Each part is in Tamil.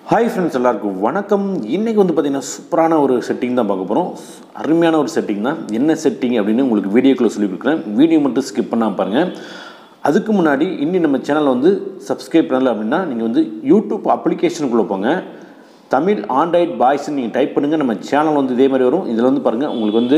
ஹாய் ஃப்ரெண்ட்ஸ் எல்லாருக்கும் வணக்கம் இன்றைக்கி வந்து பார்த்திங்கன்னா சூப்பரான ஒரு செட்டிங் தான் பார்க்க போகிறோம் அருமையான ஒரு செட்டிங் தான் என்ன செட்டிங் அப்படின்னு உங்களுக்கு வீடியோக்குள்ளே சொல்லி கொடுக்குறேன் வீடியோ மட்டும் ஸ்கிப் பண்ணாமல் பாருங்கள் அதுக்கு முன்னாடி இன்னும் நம்ம சேனலை வந்து சப்ஸ்கிரைப் பண்ணல அப்படின்னா நீங்கள் வந்து யூடியூப் அப்ளிகேஷனுக்குள்ளே போங்க தமிழ் ஆண்ட்ராய்ட் பாய்ஸ்ன்னு நீங்கள் டைப் பண்ணுங்கள் நம்ம சேனல் வந்து இதே மாதிரி வரும் இதில் வந்து பாருங்கள் உங்களுக்கு வந்து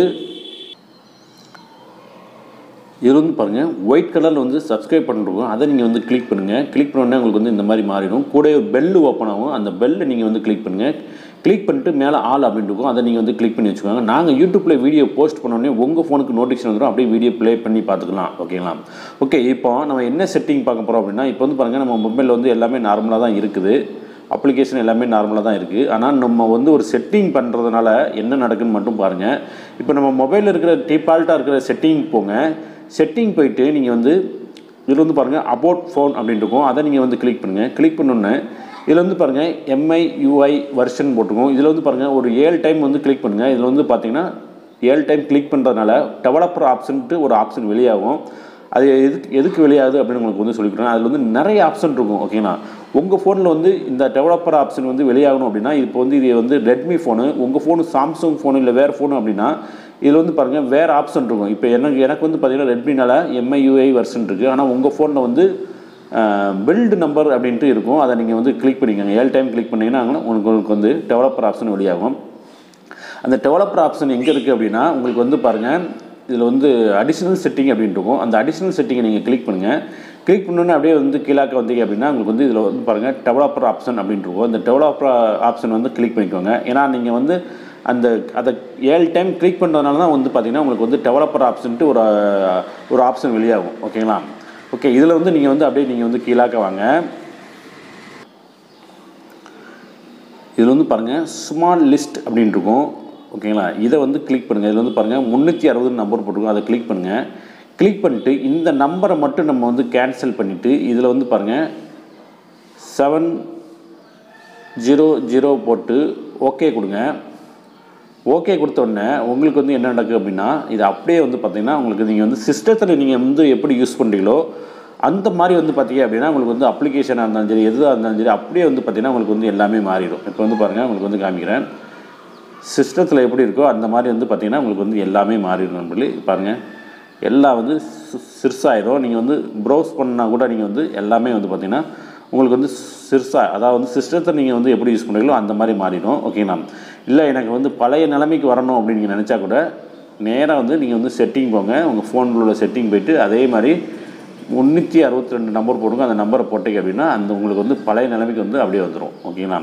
இது வந்து பாருங்கள் ஒயிட் கலரில் வந்து சப்ஸ்கிரைப் பண்ணிருக்கோம் அதை நீங்கள் வந்து கிளிக் பண்ணுங்கள் கிளிக் பண்ணோடனே உங்களுக்கு வந்து இந்த மாதிரி மாறிடும் கூட ஒரு பெல்லு ஓப்பன் ஆகும் அந்த பெல்லை நீங்கள் வந்து கிளிக் பண்ணுங்கள் கிளிக் பண்ணிட்டு மேலே ஆல் அப்படின்னு இருக்கும் அதை நீங்கள் வந்து கிளிக் பண்ணி வச்சுக்கோங்க நாங்கள் யூடியூப்பில் வீடியோ போஸ்ட் பண்ணோடனே உங்கள் ஃபோனுக்கு நோட்டிஃபிகேஷன் வந்துடும் அப்படியே வீடியோ ப்ளே பண்ணி பார்த்துக்கலாம் ஓகேங்களா ஓகே இப்போ நம்ம என்ன செட்டிங் பார்க்க போகிறோம் அப்படின்னா இப்போ வந்து பாருங்கள் நம்ம மொபைலில் வந்து எல்லாமே நார்மலாக தான் இருக்குது அப்ளிகேஷன் எல்லாமே நார்மலாக தான் இருக்குது ஆனால் நம்ம வந்து ஒரு செட்டிங் பண்ணுறதுனால என்ன நடக்குன்னு மட்டும் பாருங்கள் இப்போ நம்ம மொபைலில் இருக்கிற டிஃபால்ட்டாக இருக்கிற செட்டிங் போங்க செட்டிங் போயிட்டு நீங்கள் வந்து இதில் வந்து பாருங்கள் அபவுட் ஃபோன் அப்படின்னு இருக்கும் அதை நீங்கள் வந்து கிளிக் பண்ணுங்கள் கிளிக் பண்ணோன்னே இதில் வந்து பாருங்கள் எம்ஐ யூஐ வெர்ஷன் போட்டிருக்கோம் இதில் வந்து பாருங்கள் ஒரு ஏழு டைம் வந்து கிளிக் பண்ணுங்கள் இதில் வந்து பார்த்தீங்கன்னா ஏழு டைம் கிளிக் பண்ணுறதுனால டெவலப்பர் ஆப்ஷன்ட்டு ஒரு ஆப்ஷன் வெளியாகும் அது எதுக்கு எதுக்கு வெளியாகுது அப்படின்னு உங்களுக்கு வந்து சொல்லிக்கிறேன் அதில் வந்து நிறைய ஆப்ஷன் இருக்கும் ஓகேங்களா உங்கள் ஃபோனில் வந்து இந்த டெவலப்பர் ஆப்ஷன் வந்து வெளியாகணும் அப்படின்னா இப்போ வந்து இது வந்து ரெட்மி ஃபோனு உங்கள் ஃபோனு சாம்சங் ஃபோனு இல்லை வேறு ஃபோனு அப்படின்னா இதில் வந்து பாருங்கள் வேறு ஆப்ஷன் இருக்கும் இப்போ எனக்கு எனக்கு வந்து பார்த்தீங்கன்னா ரெட்மினால எம்ஐயூஐ வெர்ஷன் இருக்குது ஆனால் உங்கள் ஃபோனில் வந்து பில்டு நம்பர் அப்படின்ட்டு இருக்கும் அதை நீங்கள் வந்து கிளிக் பண்ணிக்கோங்க ஏழு டைம் கிளிக் பண்ணிங்கன்னா உங்களுக்கு உங்களுக்கு வந்து டெவலப்பர் ஆப்ஷன் வெளியாகும் அந்த டெவலப்பர் ஆப்ஷன் எங்கே இருக்குது அப்படின்னா உங்களுக்கு வந்து பாருங்கள் இதில் வந்து அடிஷ்னல் செட்டிங் அப்படின்ட்டு இருக்கும் அந்த அடிஷ்னல் செட்டிங்கை நீங்கள் கிளிக் பண்ணுங்கள் கிளிக் பண்ணோன்னே அப்படியே வந்து கீழாக்க வந்தீங்க அப்படின்னா உங்களுக்கு வந்து இதில் வந்து பாருங்கள் டெவலப்பர் ஆப்ஷன் அப்படின்ட்டு இருக்கும் அந்த டெவலப்பர் ஆப்ஷன் வந்து கிளிக் பண்ணிக்கோங்க ஏன்னா நீங்கள் வந்து அந்த அதை ஏழு டைம் கிளிக் பண்ணுறதுனால தான் வந்து பார்த்திங்கன்னா உங்களுக்கு வந்து டெவலப்பர் ஆப்ஷன்ட்டு ஒரு ஒரு ஆப்ஷன் வெளியாகும் ஓகேங்களா ஓகே இதில் வந்து நீங்கள் வந்து அப்படியே நீங்கள் வந்து கீழாக்க வாங்க இதில் வந்து பாருங்கள் ஸ்மால் லிஸ்ட் அப்படின்ட்டு இருக்கும் ஓகேங்களா இதை வந்து கிளிக் பண்ணுங்கள் இதில் வந்து பாருங்கள் முந்நூற்றி அறுபது நம்பர் போட்டிருக்கோம் அதை கிளிக் பண்ணுங்கள் கிளிக் பண்ணிட்டு இந்த நம்பரை மட்டும் நம்ம வந்து கேன்சல் பண்ணிவிட்டு இதில் வந்து பாருங்கள் செவன் ஜீரோ ஜீரோ போட்டு ஓகே கொடுங்க ஓகே கொடுத்தோடனே உங்களுக்கு வந்து என்ன நடக்குது அப்படின்னா இது அப்படியே வந்து பார்த்திங்கன்னா உங்களுக்கு நீங்கள் வந்து சிஸ்டத்தில் நீங்கள் வந்து எப்படி யூஸ் பண்ணுறீங்களோ அந்த மாதிரி வந்து பார்த்தீங்க அப்படின்னா உங்களுக்கு வந்து அப்ளிகேஷனாக இருந்தாலும் சரி எதுவாக இருந்தாலும் சரி அப்படியே வந்து பார்த்திங்கன்னா உங்களுக்கு வந்து எல்லாமே மாறிடும் இப்போ வந்து பாருங்கள் உங்களுக்கு வந்து காமிக்கிறேன் சிஸ்டத்தில் எப்படி இருக்கோ அந்த மாதிரி வந்து பார்த்திங்கன்னா உங்களுக்கு வந்து எல்லாமே மாறிடும் நண்பர்களே பாருங்கள் எல்லாம் வந்து சிறுசாயிரும் நீங்கள் வந்து ப்ரௌஸ் பண்ணால் கூட நீங்கள் வந்து எல்லாமே வந்து பார்த்திங்கன்னா உங்களுக்கு வந்து சிறுசாக அதாவது வந்து சிஸ்டத்தை நீங்கள் வந்து எப்படி யூஸ் பண்ணுறீங்களோ அந்த மாதிரி மாறிடும் ஓகேங்களா இல்லை எனக்கு வந்து பழைய நிலைமைக்கு வரணும் அப்படின்னு நீங்கள் நினச்சா கூட நேராக வந்து நீங்கள் வந்து செட்டிங் போங்க உங்கள் ஃபோனில் உள்ள செட்டிங் போயிட்டு அதே மாதிரி முந்நூற்றி அறுபத்தி ரெண்டு நம்பர் போடுங்க அந்த நம்பரை போட்டீங்க அப்படின்னா அந்த உங்களுக்கு வந்து பழைய நிலைமைக்கு வந்து அப்படியே வந்துடும் ஓகேங்களா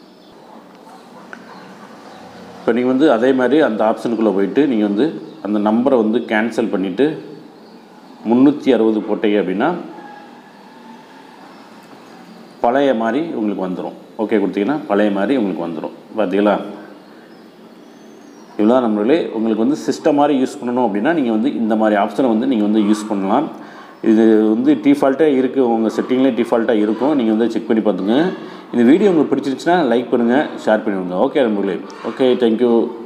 இப்போ நீங்கள் வந்து அதே மாதிரி அந்த ஆப்ஷனுக்குள்ளே போயிட்டு நீங்கள் வந்து அந்த நம்பரை வந்து கேன்சல் பண்ணிவிட்டு முந்நூற்றி அறுபது போட்டீங்க அப்படின்னா பழைய மாதிரி உங்களுக்கு வந்துடும் ஓகே கொடுத்தீங்கன்னா பழைய மாதிரி உங்களுக்கு வந்துடும் பார்த்தீங்களா இவ்வளோ நம்மளே உங்களுக்கு வந்து சிஸ்டம் மாதிரி யூஸ் பண்ணணும் அப்படின்னா நீங்கள் வந்து இந்த மாதிரி ஆப்ஷனை வந்து நீங்கள் வந்து யூஸ் பண்ணலாம் இது வந்து டிஃபால்ட்டாக இருக்குது உங்கள் செட்டிங்லேயே டிஃபால்ட்டாக இருக்கும் நீங்கள் வந்து செக் பண்ணி பார்த்துங்க இந்த வீடியோ உங்களுக்கு பிடிச்சிருந்துச்சுன்னா லைக் பண்ணுங்கள் ஷேர் பண்ணிவிடுங்க ஓகே நண்பர்களே ஓகே தேங்க்யூ